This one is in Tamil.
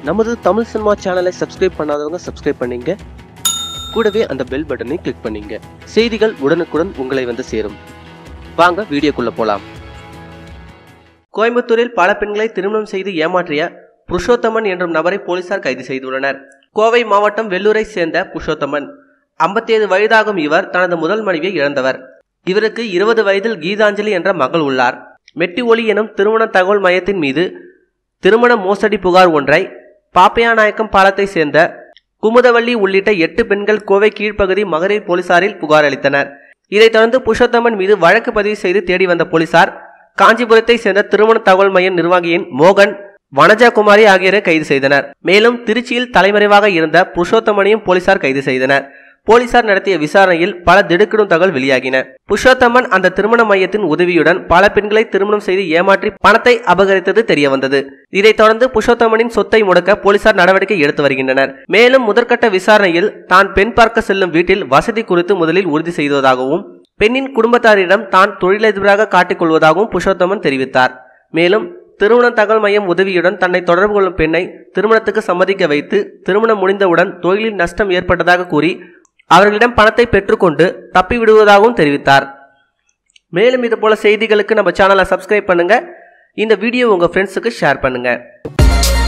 நமது தமிழ் சினிமா சேனலை சப்ஸ்கிரைப் பண்ணாதவங்க சப்ஸ்கிரைப் பண்ணீங்க கூடவே அந்த பெல் பட்டனை கிளிக் பண்ணீங்க செய்திகள் உடனுக்குடன் உங்களை வந்து சேரும் வாங்க வீடியோக்குள்ள போலாம் கோயம்புத்தூரில் பல பெண்களை திருமணம் செய்து ஏமாற்றிய புருஷோத்தமன் என்றும் நபரை போலீசார் கைது செய்துள்ளனர் கோவை மாவட்டம் வெள்ளூரை சேர்ந்த புருஷோத்தமன் 57 வயதாகும் இவர் தனது முதல் மனைவியை இழந்தவர் இவருக்கு இருபது வயதில் கீதாஞ்சலி என்ற மகள் உள்ளார் மெட்டி ஒலி எனும் திருமண தகவல் மையத்தின் மீது திருமண மோசடி புகார் ஒன்றை பாப்பையாநாயக்கம் பாலத்தை சேர்ந்த குமுதவள்ளி உள்ளிட்ட எட்டு பெண்கள் கோவை கீழ்ப்பகுதி மகளிர் போலீசாரில் புகார் அளித்தனர் இதைத் தொடர்ந்து புருஷோத்தமன் மீது வழக்கு பதிவு செய்து தேடி வந்த போலீசார் காஞ்சிபுரத்தை சேர்ந்த திருமண தகவல் மைய நிர்வாகியின் மோகன் வனஜா குமாரி ஆகியோரை கைது செய்தனர் மேலும் திருச்சியில் தலைமறைவாக இருந்த புருஷோத்தமனையும் போலீசார் கைது செய்தனர் போலீசார் நடத்திய விசாரணையில் பல திடுக்கிடும் தகவல் வெளியாகின புருஷோத்தமன் அந்த திருமண மையத்தின் உதவியுடன் பல பெண்களை திருமணம் செய்து ஏமாற்றி பணத்தை அபகரித்தது தெரியவந்தது இதைத் தொடர்ந்து புருஷோத்தமனின் சொத்தை முடக்க போலீசார் நடவடிக்கை எடுத்து வருகின்றனர் மேலும் முதற்கட்ட விசாரணையில் தான் பெண் பார்க்க செல்லும் வீட்டில் வசதி குறித்து முதலில் உறுதி செய்ததாகவும் பெண்ணின் குடும்பத்தாரிடம் தான் தொழிலதிபராக காட்டிக் கொள்வதாகவும் புருஷோத்தமன் தெரிவித்தார் மேலும் திருமண தகவல் மையம் உதவியுடன் தன்னை தொடர்பு கொள்ளும் பெண்ணை திருமணத்துக்கு சம்மதிக்க வைத்து திருமணம் முடிந்தவுடன் தொழிலில் நஷ்டம் ஏற்பட்டதாக கூறி அவர்களிடம் பணத்தை பெற்றுக்கொண்டு தப்பி விடுவதாகவும் தெரிவித்தார் மேலும் இது போல செய்திகளுக்கு நம்ம சேனலை சப்ஸ்கிரைப் பண்ணுங்க இந்த வீடியோ உங்க ஃப்ரெண்ட்ஸுக்கு ஷேர் பண்ணுங்க